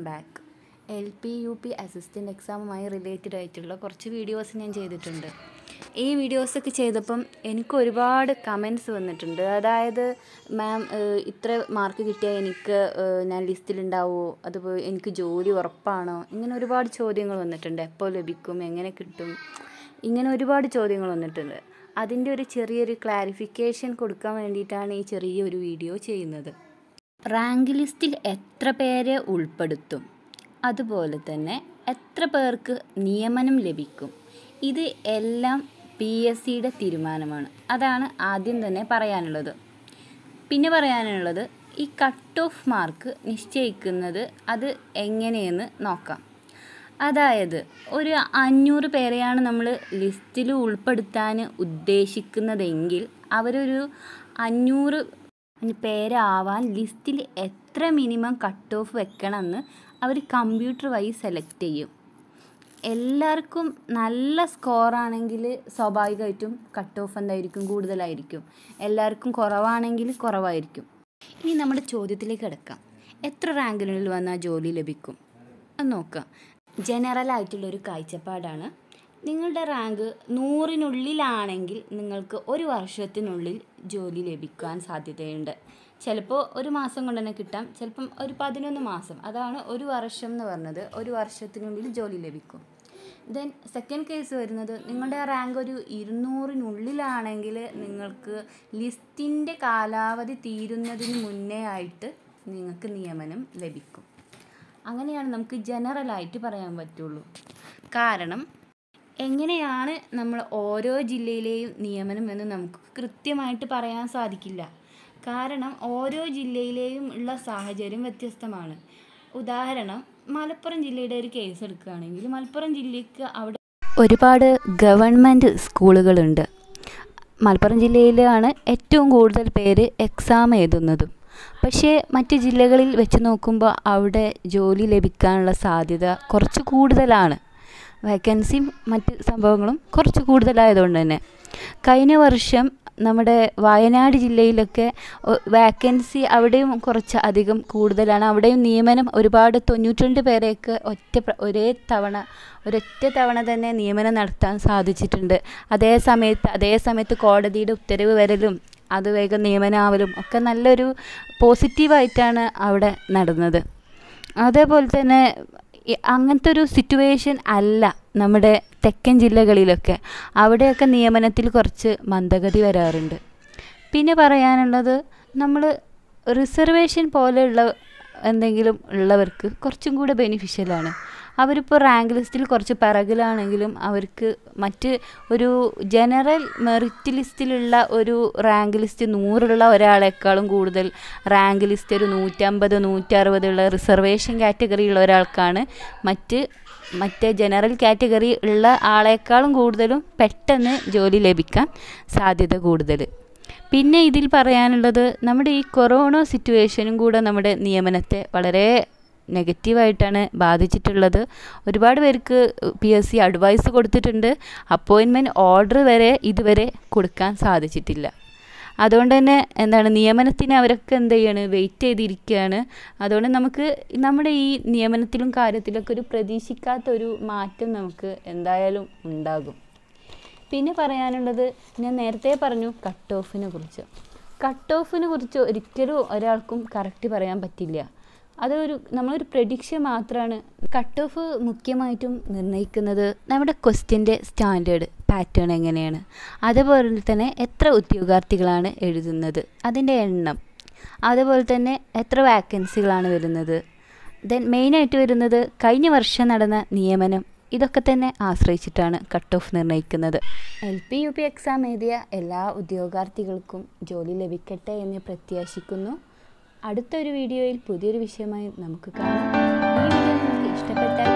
back L P U P assistant എക്സാമുമായി related ആയിട്ടുള്ള കുറച്ച് വീഡിയോസ് ഞാൻ ചെയ്തിട്ടുണ്ട് ഈ വീഡിയോസൊക്കെ ചെയ്തപ്പം എനിക്ക് ഒരുപാട് കമൻസ് വന്നിട്ടുണ്ട് അതായത് മാം ഇത്ര മാർക്ക് കിട്ടിയാൽ എനിക്ക് ഏഹ്, ഞാൻ ലിസ്റ്റിലുണ്ടാവുമോ അതുപോലെ എനിക്ക് ജോലി ഉറപ്പാണോ ഇങ്ങനെ ഒരുപാട് ചോദ്യങ്ങൾ വന്നിട്ടുണ്ട് എപ്പോൾ ലഭിക്കും എങ്ങനെ കിട്ടും ഇങ്ങനെ ഒരുപാട് ചോദ്യങ്ങൾ വന്നിട്ടുണ്ട് അതിൻ്റെ ഒരു ചെറിയൊരു ക്ലാരിഫിക്കേഷൻ കൊടുക്കാൻ വേണ്ടിയിട്ടാണ് ഈ ചെറിയൊരു വീഡിയോ ചെയ്യുന്നത് റാങ്ക് ലിസ്റ്റിൽ എത്ര പേരെ ഉൾപ്പെടുത്തും അതുപോലെ തന്നെ എത്ര പേർക്ക് നിയമനം ലഭിക്കും ഇത് എല്ലാം പി എസ് സിയുടെ തീരുമാനമാണ് അതാണ് ആദ്യം തന്നെ പറയാനുള്ളത് പിന്നെ പറയാനുള്ളത് ഈ കട്ട് ഓഫ് മാർക്ക് നിശ്ചയിക്കുന്നത് അത് എങ്ങനെയെന്ന് നോക്കാം അതായത് ഒരു അഞ്ഞൂറ് പേരെയാണ് നമ്മൾ ലിസ്റ്റിൽ ഉൾപ്പെടുത്താൻ ഉദ്ദേശിക്കുന്നതെങ്കിൽ അവരൊരു അഞ്ഞൂറ് പേരാവാൻ ലിസ്റ്റിൽ എത്ര മിനിമം കട്ട് ഓഫ് വെക്കണമെന്ന് അവർ കമ്പ്യൂട്ടർ വഴി സെലക്ട് ചെയ്യും എല്ലാവർക്കും നല്ല സ്കോറാണെങ്കിൽ സ്വാഭാവികമായിട്ടും കട്ട് ഓഫ് എന്തായിരിക്കും കൂടുതലായിരിക്കും എല്ലാവർക്കും കുറവാണെങ്കിൽ കുറവായിരിക്കും ഇനി നമ്മുടെ ചോദ്യത്തിലേക്ക് കിടക്കാം എത്ര റാങ്കിനുള്ളിൽ വന്നാൽ ജോലി ലഭിക്കും അത് നോക്കാം ജനറൽ ആയിട്ടുള്ളൊരു കാഴ്ചപ്പാടാണ് നിങ്ങളുടെ റാങ്ക് നൂറിനുള്ളിലാണെങ്കിൽ നിങ്ങൾക്ക് ഒരു വർഷത്തിനുള്ളിൽ ജോലി ലഭിക്കാൻ സാധ്യതയുണ്ട് ചിലപ്പോൾ ഒരു മാസം കൊണ്ട് തന്നെ കിട്ടാം ചിലപ്പം ഒരു പതിനൊന്ന് മാസം അതാണ് ഒരു വർഷം എന്ന് പറഞ്ഞത് ഒരു വർഷത്തിനുള്ളിൽ ജോലി ലഭിക്കും ദെൻ സെക്കൻഡ് കേസ് വരുന്നത് നിങ്ങളുടെ റാങ്ക് ഒരു ഇരുന്നൂറിനുള്ളിലാണെങ്കിൽ നിങ്ങൾക്ക് ലിസ്റ്റിൻ്റെ കാലാവധി തീരുന്നതിന് മുന്നേ ആയിട്ട് നിങ്ങൾക്ക് നിയമനം ലഭിക്കും അങ്ങനെയാണ് നമുക്ക് ജനറലായിട്ട് പറയാൻ പറ്റുള്ളൂ കാരണം എങ്ങനെയാണ് നമ്മൾ ഓരോ ജില്ലയിലെയും നിയമനം എന്ന് നമുക്ക് കൃത്യമായിട്ട് പറയാൻ സാധിക്കില്ല കാരണം ഓരോ ജില്ലയിലെയും ഉള്ള സാഹചര്യം വ്യത്യസ്തമാണ് ഉദാഹരണം മലപ്പുറം ജില്ലയുടെ ഒരു കേസ് എടുക്കുകയാണെങ്കിൽ മലപ്പുറം ജില്ലയ്ക്ക് അവിടെ ഒരുപാട് ഗവൺമെൻറ് സ്കൂളുകളുണ്ട് മലപ്പുറം ജില്ലയിലാണ് ഏറ്റവും കൂടുതൽ പേര് എക്സാം എഴുതുന്നതും പക്ഷേ മറ്റ് ജില്ലകളിൽ വെച്ച് നോക്കുമ്പോൾ അവിടെ ജോലി ലഭിക്കാനുള്ള സാധ്യത കുറച്ച് കൂടുതലാണ് വേക്കൻസിയും മറ്റ് സംഭവങ്ങളും കുറച്ച് കൂടുതലായതുകൊണ്ട് തന്നെ കഴിഞ്ഞ വർഷം നമ്മുടെ വയനാട് ജില്ലയിലൊക്കെ വാക്കൻസി അവിടെയും കുറച്ച് അധികം കൂടുതലാണ് അവിടെയും നിയമനം ഒരുപാട് തൊണ്ണൂറ്റിരണ്ട് പേരെയൊക്കെ ഒറ്റ പ്ര- ഒരേ തവണ ഒരൊറ്റ തവണ തന്നെ നിയമനം നടത്താൻ സാധിച്ചിട്ടുണ്ട് അതേ സമയത്ത് അതേ സമയത്ത് കോടതിയുടെ ഉത്തരവ് വരലും അത് വേഗം നിയമനാവലും ഒക്കെ നല്ലൊരു പോസിറ്റീവായിട്ടാണ് അവിടെ നടന്നത് അതേപോലെ തന്നെ ഈ അങ്ങനത്തെ ഒരു സിറ്റുവേഷൻ അല്ല നമ്മുടെ തെക്കൻ ജില്ലകളിലൊക്കെ അവിടെയൊക്കെ നിയമനത്തിൽ കുറച്ച് മന്ദഗതി വരാറുണ്ട് പിന്നെ പറയാനുള്ളത് നമ്മൾ റിസർവേഷൻ പോലെയുള്ള എന്തെങ്കിലും ഉള്ളവർക്ക് കുറച്ചും കൂടെ ബെനിഫിഷ്യലാണ് അവരിപ്പോൾ റാങ്ക് ലിസ്റ്റിൽ കുറച്ച് പിറകിലാണെങ്കിലും അവർക്ക് മറ്റ് ഒരു ജനറൽ മെറിറ്റ് ലിസ്റ്റിലുള്ള ഒരു റാങ്ക് ലിസ്റ്റ് നൂറുള്ള ഒരാളെക്കാളും കൂടുതൽ റാങ്ക് ലിസ്റ്റ് ഒരു നൂറ്റമ്പത് നൂറ്ററുപതുള്ള റിസർവേഷൻ കാറ്റഗറി ഉള്ള ഒരാൾക്കാണ് മറ്റ് മറ്റേ ജനറൽ കാറ്റഗറി ഉള്ള ആളെക്കാളും കൂടുതലും പെട്ടെന്ന് ജോലി ലഭിക്കാൻ സാധ്യത കൂടുതൽ പിന്നെ ഇതിൽ പറയാനുള്ളത് നമ്മുടെ ഈ കൊറോണ സിറ്റുവേഷനും കൂടെ നമ്മുടെ നിയമനത്തെ വളരെ നെഗറ്റീവായിട്ടാണ് ബാധിച്ചിട്ടുള്ളത് ഒരുപാട് പേർക്ക് പി എസ് സി അഡ്വൈസ് കൊടുത്തിട്ടുണ്ട് അപ്പോയിൻമെൻറ്റ് ഓർഡർ വരെ ഇതുവരെ കൊടുക്കാൻ സാധിച്ചിട്ടില്ല അതുകൊണ്ട് തന്നെ എന്താണ് നിയമനത്തിന് അവരൊക്കെ എന്ത് ചെയ്യാണ് വെയിറ്റ് ചെയ്തിരിക്കുകയാണ് അതുകൊണ്ട് നമുക്ക് നമ്മുടെ ഈ നിയമനത്തിലും കാര്യത്തിലൊക്കെ ഒരു പ്രതീക്ഷിക്കാത്ത ഒരു മാറ്റം നമുക്ക് എന്തായാലും ഉണ്ടാകും പിന്നെ പറയാനുള്ളത് ഞാൻ നേരത്തെ പറഞ്ഞു കട്ട് ഓഫിനെ കുറിച്ച് കട്ട് ഓഫിനെ കുറിച്ച് ഒരിക്കലും ഒരാൾക്കും കറക്റ്റ് പറയാൻ പറ്റില്ല അതൊരു നമ്മളൊരു പ്രഡിക്ഷൻ മാത്രമാണ് കട്ട് ഓഫ് മുഖ്യമായിട്ടും നിർണ്ണയിക്കുന്നത് നമ്മുടെ ക്വസ്റ്റ്യൻ്റെ സ്റ്റാൻഡേർഡ് പാറ്റേൺ എങ്ങനെയാണ് അതുപോലെ തന്നെ എത്ര ഉദ്യോഗാർത്ഥികളാണ് എഴുതുന്നത് അതിൻ്റെ എണ്ണം അതുപോലെ തന്നെ എത്ര വാക്കൻസികളാണ് വരുന്നത് ദെൻ മെയിനായിട്ട് വരുന്നത് കഴിഞ്ഞ വർഷം നടന്ന നിയമനം ഇതൊക്കെ തന്നെ ആശ്രയിച്ചിട്ടാണ് കട്ട് ഓഫ് നിർണ്ണയിക്കുന്നത് L P U P exam എഴുതിയ എല്ലാ ഉദ്യോഗാർത്ഥികൾക്കും ജോലി ലഭിക്കട്ടെ എന്ന് പ്രത്യാശിക്കുന്നു അടുത്തൊരു വീഡിയോയിൽ പുതിയൊരു വിഷയമായി നമുക്ക് കാണാം ഈ വീഡിയോ നിങ്ങൾക്ക് ഇഷ്ടപ്പെട്ടാൽ